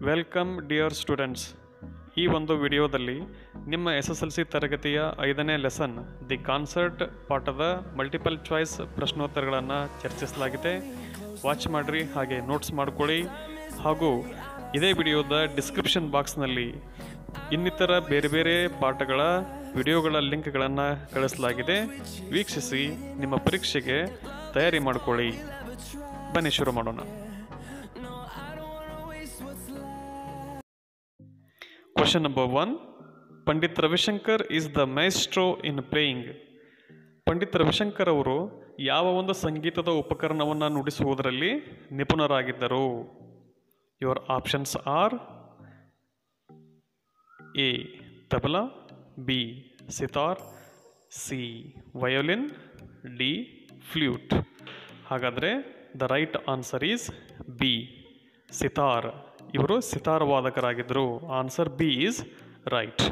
Welcome dear students ಈ ಒಂದು ವಿಡಿಯೋದಲ್ಲಿ ನಿಮ್ಮ ಎಸ್ ಎಸ್ ಎಲ್ ಸಿ ತರಗತಿಯ ಐದನೇ ಲೆಸನ್ ದಿ ಕಾನ್ಸರ್ಟ್ ಪಾಠದ ಮಲ್ಟಿಪಲ್ ಚಾಯ್ಸ್ ಪ್ರಶ್ನೋತ್ತರಗಳನ್ನು ಚರ್ಚಿಸಲಾಗಿದೆ ವಾಚ್ ಮಾಡಿರಿ ಹಾಗೆ ನೋಟ್ಸ್ ಮಾಡ್ಕೊಳ್ಳಿ ಹಾಗೂ ಇದೇ ವಿಡಿಯೋದ ಡಿಸ್ಕ್ರಿಪ್ಷನ್ ಬಾಕ್ಸ್ನಲ್ಲಿ ಇನ್ನಿತರ ಬೇರೆ ಬೇರೆ ಪಾಠಗಳ ವಿಡಿಯೋಗಳ ಲಿಂಕ್ಗಳನ್ನು ಕಳಿಸಲಾಗಿದೆ ವೀಕ್ಷಿಸಿ ನಿಮ್ಮ ಪರೀಕ್ಷೆಗೆ ತಯಾರಿ ಮಾಡಿಕೊಳ್ಳಿ ಬನ್ನಿ ಶುರು ಮಾಡೋಣ question number one Pandit Ravishankar is the maestro in playing Pandit Ravishankar ಅವರು ಯಾವ ಒಂದು ಸಂಗೀತದ ಉಪಕರಣವನ್ನು ನುಡಿಸುವುದರಲ್ಲಿ ನಿಪುಣರಾಗಿದ್ದರು your options are A tabla B sitar C violin D flute ಹಾಗಾದರೆ the right answer is B sitar ಇವರು ಸಿತಾರ್ ವಾದಕರಾಗಿದ್ದರು answer B is right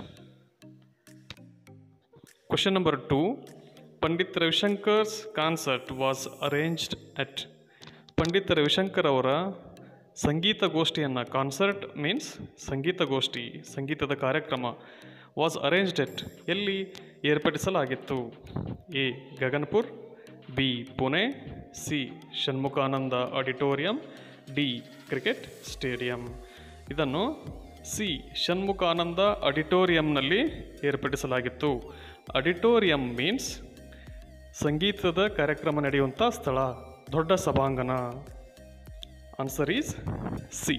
question number two Pandit Ravishankar's concert was arranged at Pandit Ravishankar ಅವರ ಸಂಗೀತ ಗೋಷ್ಠಿಯನ್ನು ಕಾನ್ಸರ್ಟ್ ಮೀನ್ಸ್ ಸಂಗೀತ ಗೋಷ್ಠಿ ಸಂಗೀತದ ಕಾರ್ಯಕ್ರಮ ವಾಸ್ ಅರೇಂಜ್ಡ್ ಎಟ್ ಎಲ್ಲಿ ಏರ್ಪಡಿಸಲಾಗಿತ್ತು A Gaganpur B Pune C Shanmukhananda auditorium D cricket stadium ಇದನ್ನು ಸಿ ಷಣ್ಮುಖಾನಂದ ಆಡಿಟೋರಿಯಂನಲ್ಲಿ ಏರ್ಪಡಿಸಲಾಗಿತ್ತು ಆಡಿಟೋರಿಯಂ ಮೀನ್ಸ್ ಸಂಗೀತದ ಕಾರ್ಯಕ್ರಮ ನಡೆಯುವಂಥ ಸ್ಥಳ ದೊಡ್ಡ ಸಭಾಂಗಣ answer is C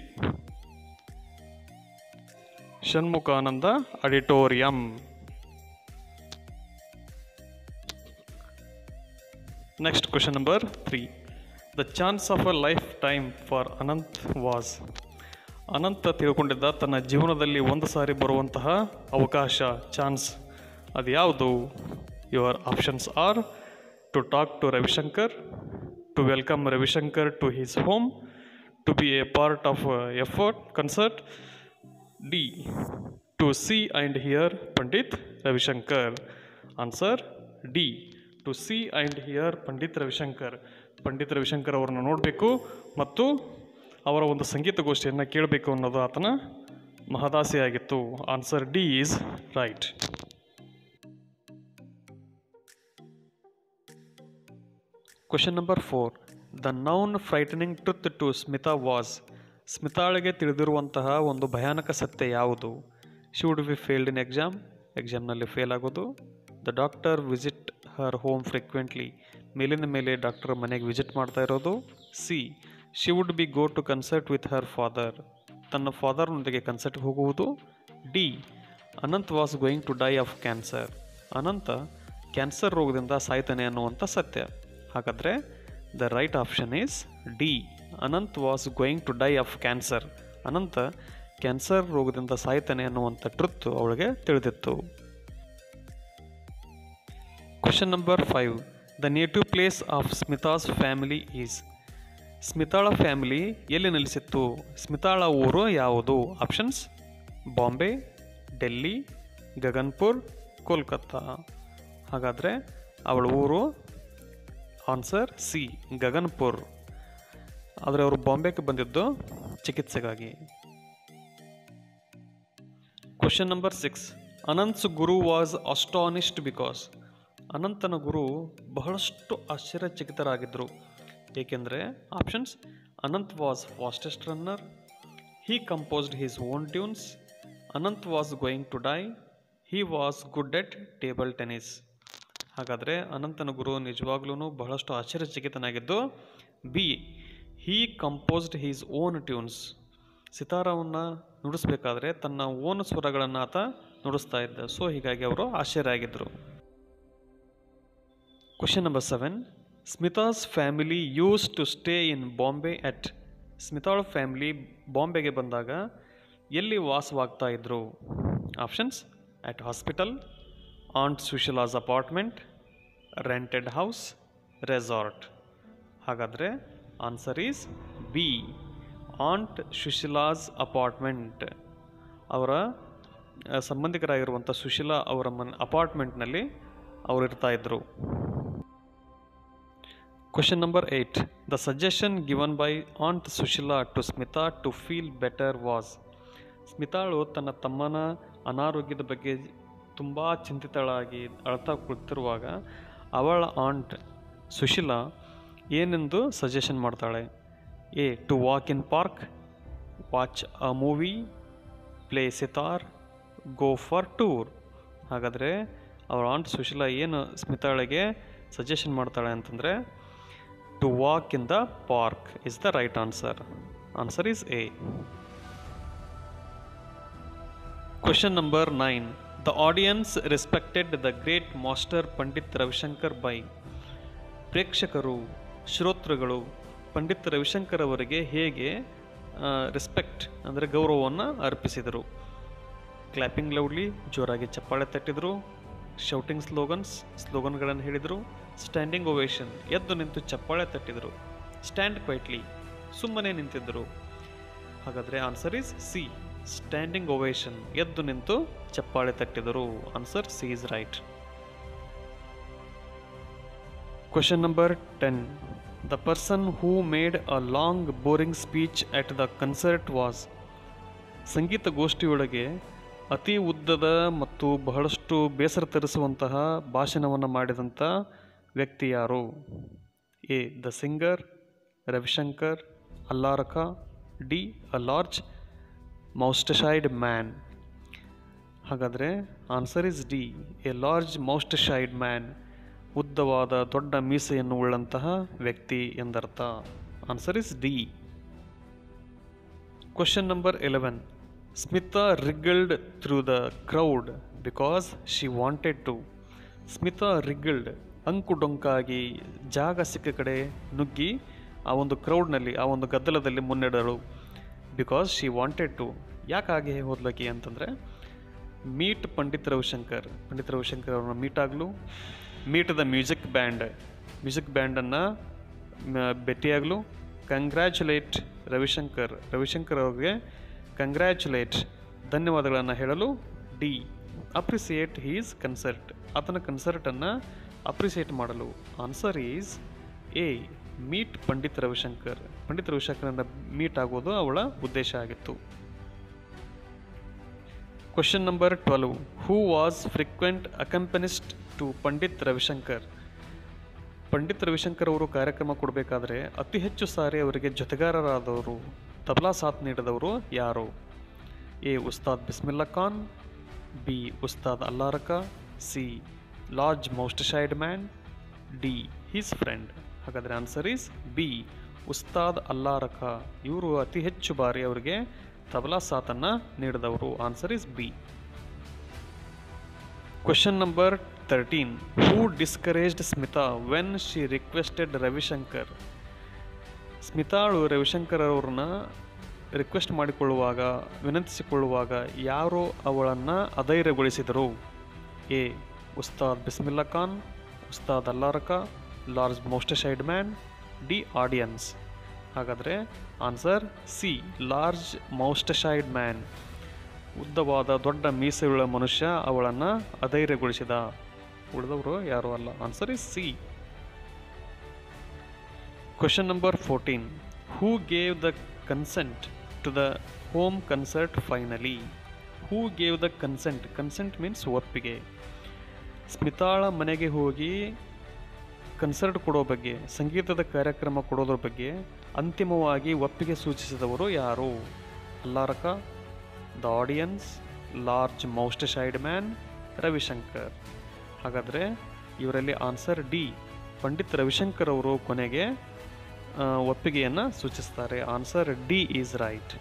Shanmukhananda auditorium next question number three the chance of a lifetime for Anant was Anantha ತಿಳ್ಕೊಂಡಿದ್ದ ತನ್ನ ಜೀವನದಲ್ಲಿ ಒಂದು ಸಾರಿ ಬರುವಂತಹ ಅವಕಾಶ ಚಾನ್ಸ್ ಅದು ಯಾವುದು your options are to talk to Ravishankar to welcome Ravishankar to his home to B a part of effort concert D to see and hear Pandit Ravishankar answer D to see and hear Pandit Ravishankar Pandit Ravishankar ಅವರನ್ನು ನೋಡಬೇಕು ಮತ್ತು ಅವರ ಒಂದು ಸಂಗೀತ ಗೋಷ್ಠಿಯನ್ನು ಕೇಳಬೇಕು ಅನ್ನೋದು ಆತನ ಮಹದಾಸೆಯಾಗಿತ್ತು answer D is right question number four the known frightening truth to Smita was ಸ್ಮಿತಾಳಿಗೆ ತಿಳಿದಿರುವಂತಹ ಒಂದು ಭಯಾನಕ ಸತ್ಯ ಯಾವುದು she would be failed in exam ಎಕ್ಸಾಮ್ನಲ್ಲಿ ಫೇಲ್ ಆಗೋದು the doctor visit her home frequently ಮೇಲಿನ ಮೇಲೆ ಡಾಕ್ಟರ್ ಮನೆಗೆ ವಿಸಿಟ್ ಮಾಡ್ತಾ ಇರೋದು C she would be go to concert with her father ತನ್ನ ಫಾದರ್ನೊಂದಿಗೆ ಕನ್ಸರ್ಟ್ಗೆ ಹೋಗುವುದು D Anant was going to die of cancer Anantha cancer ರೋಗದಿಂದ ಸಾಯ್ತಾನೆ ಅನ್ನುವಂಥ ಸತ್ಯ ಹಾಗಾದರೆ the right option is D Anant was going to die of cancer Anantha cancer ರೋಗದಿಂದ ಸಾಯ್ತಾನೆ ಅನ್ನುವಂಥ ಟ್ರುತ್ ಅವಳಿಗೆ ತಿಳಿದಿತ್ತು question number five the native place of Smita's family is ಸ್ಮಿತಾಳ ಫ್ಯಾಮಿಲಿ ಎಲ್ಲಿ ನೆಲೆಸಿತ್ತು ಸ್ಮಿತಾಳ ಊರು ಯಾವುದು ಆಪ್ಷನ್ಸ್ ಬಾಂಬೆ ಡೆಲ್ಲಿ ಗಗನ್ಪುರ್ ಕೋಲ್ಕತ್ತಾ ಹಾಗಾದರೆ ಅವಳ ಊರು ಆನ್ಸರ್ ಸಿ ಗಗನ್ಪುರ್ ಆದರೆ ಅವರು ಬಾಂಬೆಗೆ ಬಂದಿದ್ದು ಚಿಕಿತ್ಸೆಗಾಗಿ question number six Anant's guru was astonished because ಅನಂತನ ಗುರು ಬಹಳಷ್ಟು ಆಶ್ಚರ್ಯಚಕಿತರಾಗಿದ್ದರು ಏಕೆಂದರೆ options Anant was fastest runner he composed his own tunes Anant was going to die he was good at table tennis ಹಾಗಾದರೆ ಅನಂತನ ಗುರು ನಿಜವಾಗ್ಲೂ ಬಹಳಷ್ಟು ಆಶ್ಚರ್ಯಚಕಿತನಾಗಿದ್ದು B he composed his own tunes ಸಿತಾರವನ್ನು ನುಡಿಸ್ಬೇಕಾದ್ರೆ ತನ್ನ ಓನ್ ಸ್ವರಗಳನ್ನು ಆತ ನುಡಿಸ್ತಾ ಇದ್ದ ಸೊ ಹೀಗಾಗಿ ಅವರು ಆಶ್ಚರ್ಯ ಆಗಿದ್ದರು question number seven Smita's family use to stay in Bombay at ಸ್ಮಿತಾಳ ಫ್ಯಾಮಿಲಿ ಬಾಂಬೆಗೆ ಬಂದಾಗ ಎಲ್ಲಿ ವಾಸವಾಗ್ತಾ ಇದ್ರು options at hospital aunt Sushila's apartment rented house resort ಹಾಗಾದರೆ answer is B aunt Sushila's apartment ಅವರ ಆ, ಸಂಬಂಧಿಕರಾಗಿರುವಂಥ ಸುಶೀಲಾ ಅವರ ಮನ್ ಅಪಾರ್ಟ್ಮೆಂಟ್ನಲ್ಲಿ ಅವರು ಇರ್ತಾ ಇದ್ದರು question number eight the suggestion given by aunt Sushila to Smita to feel better was ಸ್ಮಿತಾಳು ತನ್ನ ತಮ್ಮನ ಅನಾರೋಗ್ಯದ ಬಗ್ಗೆ ತುಂಬ ಚಿಂತಿತಳಾಗಿ ಅಳ್ತಾ ಕುಳಿತಿರುವಾಗ ಅವಳ ಆಂಟ್ ಸುಶೀಲಾ ಏನೆಂದು ಸಜೆಷನ್ ಮಾಡ್ತಾಳೆ A to walk in park watch a movie play sitar go for tour ಹಾಗಾದರೆ ಅವಳ ಆಂಟ್ ಸುಶೀಲಾ ಏನು ಸ್ಮಿತಾಳಿಗೆ ಸಜೆಷನ್ ಮಾಡ್ತಾಳೆ ಅಂತಂದರೆ to walk in the park is the right answer answer is A question number nine the audience respected the great master Pandit Ravishankar by ಪ್ರೇಕ್ಷಕರು ಶ್ರೋತೃಗಳು ಪಂಡಿತ್ ರವಿಶಂಕರ್ ಅವರಿಗೆ ಹೇಗೆ ರೆಸ್ಪೆಕ್ಟ್ ಅಂದರೆ ಗೌರವವನ್ನು ಅರ್ಪಿಸಿದರು ಕ್ಲಾಪಿಂಗ್ ಲೌಡ್ಲಿ ಜೋರಾಗಿ ಚಪ್ಪಾಳೆ ತಟ್ಟಿದರು ಶೌಟಿಂಗ್ ಸ್ಲೋಗನ್ಸ್ ಸ್ಲೋಗನ್ಗಳನ್ನು ಹೇಳಿದರು ಸ್ಟ್ಯಾಂಡಿಂಗ್ ಓವೇಷನ್ ಎದ್ದು ನಿಂತು ಚಪ್ಪಾಳೆ ತಟ್ಟಿದರು ಸ್ಟ್ಯಾಂಡ್ ಕ್ವೈಟ್ಲಿ ಸುಮ್ಮನೆ ನಿಂತಿದ್ದರು ಹಾಗಾದರೆ answer is C standing ovation ಎದ್ದು ನಿಂತು ಚಪ್ಪಾಳೆ ತಟ್ಟಿದರು answer C is right question number ten the person who made a long boring speech at the concert was ಸಂಗೀತ ಗೋಷ್ಠಿಯೊಳಗೆ ಅತಿ ಉದ್ದದ ಮತ್ತು ಬಹಳಷ್ಟು ಬೇಸರ ತರಿಸುವಂತಹ ಭಾಷಣವನ್ನು ಮಾಡಿದಂಥ ವ್ಯಕ್ತಿ ಯಾರು A the singer Ravishankar Allarakha D a large moustached man ಹಾಗಾದರೆ answer is D a large moustached man ಉದ್ದವಾದ ದೊಡ್ಡ ಮೀಸೆಯನ್ನು ಉಳ್ಳಂತಹ ವ್ಯಕ್ತಿ ಎಂದರ್ಥ answer is D question number eleven Smita wriggled through the crowd because she wanted to Smita wriggled ಅಂಕುಡೊಂಕಾಗಿ ಜಾಗ ಸಿಕ್ಕ ಕಡೆ ನುಗ್ಗಿ ಆ ಒಂದು ಕ್ರೌಡ್ನಲ್ಲಿ ಆ ಒಂದು ಗದ್ದಲದಲ್ಲಿ ಮುನ್ನಡೆದಳು ಬಿಕಾಸ್ ಶಿ ವಾಂಟೆಡ್ ಟು ಯಾಕೆ ಹಾಗೆ ಹೋದ್ಲಕಿ ಅಂತಂದರೆ ಮೀಟ್ ಪಂಡಿತ್ ರವಿಶಂಕರ್ ಪಂಡಿತ್ ರವಿಶಂಕರ್ ಅವ್ರನ್ನ ಮೀಟ್ ಆಗಲು meet the music band music ಬ್ಯಾಂಡನ್ನು ಭೇಟಿಯಾಗಲು ಕಂಗ್ರ್ಯಾಚುಲೇಟ್ ರವಿಶಂಕರ್ ರವಿಶಂಕರ್ ಅವ್ರಿಗೆ ಕಂಗ್ರ್ಯಾಚುಲೇಟ್ ಧನ್ಯವಾದಗಳನ್ನು ಹೇಳಲು ಡಿ ಅಪ್ರಿಸಿಯೇಟ್ ಹೀಸ್ ಕನ್ಸರ್ಟ್ ಆತನ ಕನ್ಸರ್ಟನ್ನು ಅಪ್ರಿಸಿಯೇಟ್ ಮಾಡಲು answer is A meet Pandit Ravishankar Pandit ರವಿಶಂಕರನ್ನು ಮೀಟ್ ಆಗೋದು ಅವಳ ಉದ್ದೇಶ ಆಗಿತ್ತು question number twelve who was frequent accompanist to Pandit Ravishankar Pandit Ravishankar ಅವರು ಕಾರ್ಯಕ್ರಮ ಕೊಡಬೇಕಾದ್ರೆ ಅತಿ ಹೆಚ್ಚು ಸಾರಿ ಅವರಿಗೆ ಜೊತೆಗಾರರಾದವರು ತಬಲಾ ಸಾಥ್ ನೀಡಿದವರು ಯಾರು A Ustad Bismillah Khan B Ustad Allarakha C large moustached man D his friend ಹಾಗಾದರೆ answer is B Ustad Allarakha ಇವರು ಅತಿ ಹೆಚ್ಚು ಬಾರಿ ಅವರಿಗೆ ತಬಲಾ ಸಾಥನ್ನು ನೀಡಿದವರು answer is B question number thirteen who discouraged Smita when she requested Ravishankar ಸ್ಮಿತಾಳು ರವಿಶಂಕರ್ ಅವ್ರನ್ನ ರಿಕ್ವೆಸ್ಟ್ ಮಾಡಿಕೊಳ್ಳುವಾಗ ವಿನಂತಿಸಿಕೊಳ್ಳುವಾಗ ಯಾರು ಅವಳನ್ನು ಅಧೈರ್ಯಗೊಳಿಸಿದರು A Ustad Bismillah Khan Ustad Allarakha large moustached man D audience ಹಾಗಾದರೆ answer C large moustached man ಉದ್ದವಾದ ದೊಡ್ಡ ಮೀಸೆಯುಳ್ಳ ಮನುಷ್ಯ ಅವಳನ್ನು ಅಧೈರ್ಯಗೊಳಿಸಿದ ಉಳಿದವರು ಯಾರೂ ಅಲ್ಲ answer is C question number fourteen who gave the consent to the home concert finally who gave the consent consent means ಒಪ್ಪಿಗೆ ಸ್ಮಿತಾಳ ಮನೆಗೆ ಹೋಗಿ ಕನ್ಸರ್ಟ್ ಕೊಡೋ ಬಗ್ಗೆ ಸಂಗೀತದ ಕಾರ್ಯಕ್ರಮ ಕೊಡೋದ್ರ ಬಗ್ಗೆ ಅಂತಿಮವಾಗಿ ಒಪ್ಪಿಗೆ ಸೂಚಿಸಿದವರು ಯಾರು Allarakha the audience large moustached man Ravishankar ಹಾಗಾದರೆ ಇವರಲ್ಲಿ ಆನ್ಸರ್ ಡಿ ಪಂಡಿತ್ ರವಿಶಂಕರ್ ಅವರು ಕೊನೆಗೆ ಆ, ಒಪ್ಪಿಗೆಯನ್ನು ಸೂಚಿಸ್ತಾರೆ answer D is right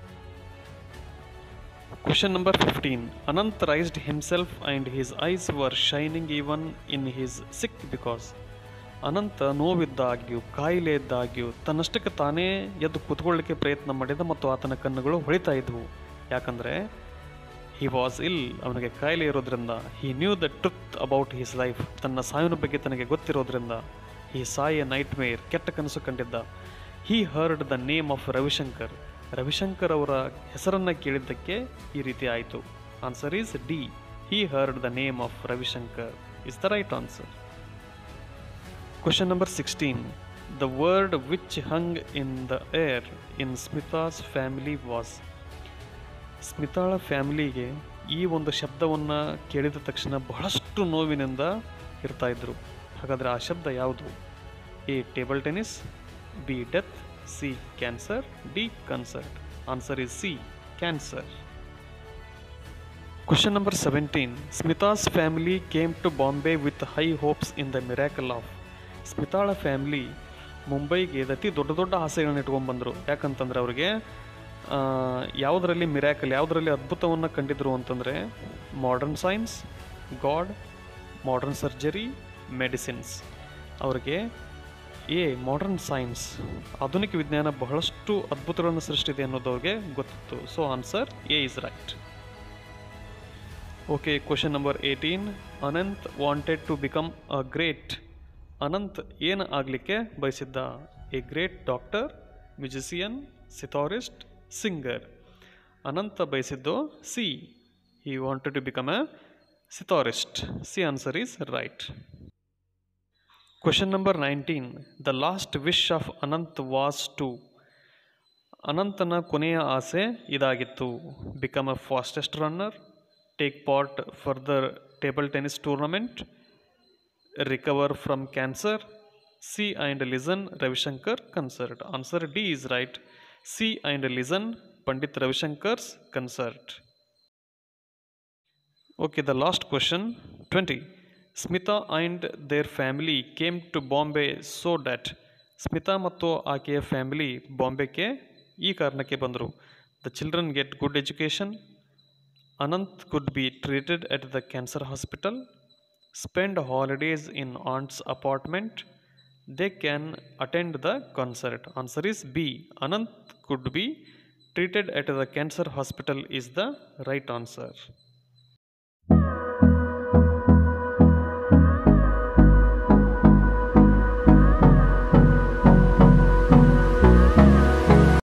question number fifteen Anant raised himself and his eyes were shining even in his sick because Anantha ನೋವಿದ್ದಾಗ್ಯೂ ಕಾಯಿಲೆ ಇದ್ದಾಗ್ಯೂ ತನ್ನಷ್ಟಕ್ಕೆ ತಾನೇ ಎದ್ದು ಕೂತ್ಕೊಳ್ಳಿಕ್ಕೆ ಪ್ರಯತ್ನ ಮಾಡಿದ ಮತ್ತು ಆತನ ಕಣ್ಣುಗಳು ಹೊಳಿತಾ ಇದ್ವು ಯಾಕಂದರೆ ಹಿ ವಾಸ್ ಇಲ್ ಅವನಿಗೆ ಕಾಯಿಲೆ ಇರೋದ್ರಿಂದ he knew the truth about his life ತನ್ನ ಸಾವಿನ ಬಗ್ಗೆ ತನಗೆ ಗೊತ್ತಿರೋದ್ರಿಂದ ಈ ಸಾಯ ನೈಟ್ ಮೇರ್ ಕೆಟ್ಟ ಕನಸು ಕಂಡಿದ್ದ he heard the name of Ravishankar Ravishankar ಅವರ ಹೆಸರನ್ನು ಕೇಳಿದ್ದಕ್ಕೆ ಈ ರೀತಿ ಆಯಿತು answer is D he heard the name of Ravishankar is the right answer question number sixteen The word which hung in the air in Smita's family was ಸ್ಮಿತಾಳ ಫ್ಯಾಮಿಲಿಗೆ ಈ ಒಂದು ಶಬ್ದವನ್ನು ಕೇಳಿದ ತಕ್ಷಣ ಬಹಳಷ್ಟು ನೋವಿನಿಂದ ಇರ್ತಾ ಇದ್ರು ಹಾಗಾದರೆ ಆ ಶಬ್ದ ಯಾವುದು A table tennis B death C cancer D concert answer is C cancer Question number 17. Smita's family came to Bombay with high hopes in the miracle of. ಸ್ಮಿತಾಳ ಫ್ಯಾಮ್ಲಿ ಮುಂಬೈಗೆ ಅತಿ ದೊಡ್ಡ ದೊಡ್ಡ ಆಸೆಗಳನ್ನ ಇಟ್ಕೊಂಡು ಬಂದರು ಯಾಕಂತಂದ್ರೆ ಅವ್ರಿಗೆ ಆ, ಯಾವುದರಲ್ಲಿ ಮಿರಾಕಲ್ ಯಾವುದರಲ್ಲಿ ಅದ್ಭುತವನ್ನು ಕಂಡಿದ್ರು ಅಂತಂದರೆ modern science god modern surgery medicines ಅವ್ರಿಗೆ ಎ ಮಾಡರ್ನ್ ಸೈನ್ಸ್ ಆಧುನಿಕ ವಿಜ್ಞಾನ ಬಹಳಷ್ಟು ಅದ್ಭುತಗಳನ್ನು ಸೃಷ್ಟಿದೆ ಅನ್ನೋದು ಅವ್ರಿಗೆ ಗೊತ್ತಿತ್ತು so answer A is right okay question number eighteen Anant wanted to become a great Anant ಏನು ಆಗಲಿಕ್ಕೆ ಬಯಸಿದ್ದ A great doctor musician sitarist singer Anantha ಬಯಸಿದ್ದು C he wanted to become a sitarist C answer is right question number nineteen the last wish of Anant was to ಅನಂತನ ಕೊನೆಯ ಆಸೆ ಇದಾಗಿತ್ತು become a fastest runner take part further table tennis tournament recover from cancer see and listen Ravishankar concert answer D is right see and listen Pandit Ravishankar's concert Okay, the last question 20. Smita and their family came to Bombay so that Smita ಮತ್ತು ಆಕೆಯ family ಬಾಂಬೆಗೆ ಈ ಕಾರಣಕ್ಕೆ ಬಂದರು the children get good education Anant could be treated at the cancer hospital spend holidays in ants apartment they can attend the concert answer is B Anant could be treated at the cancer hospital is the right answer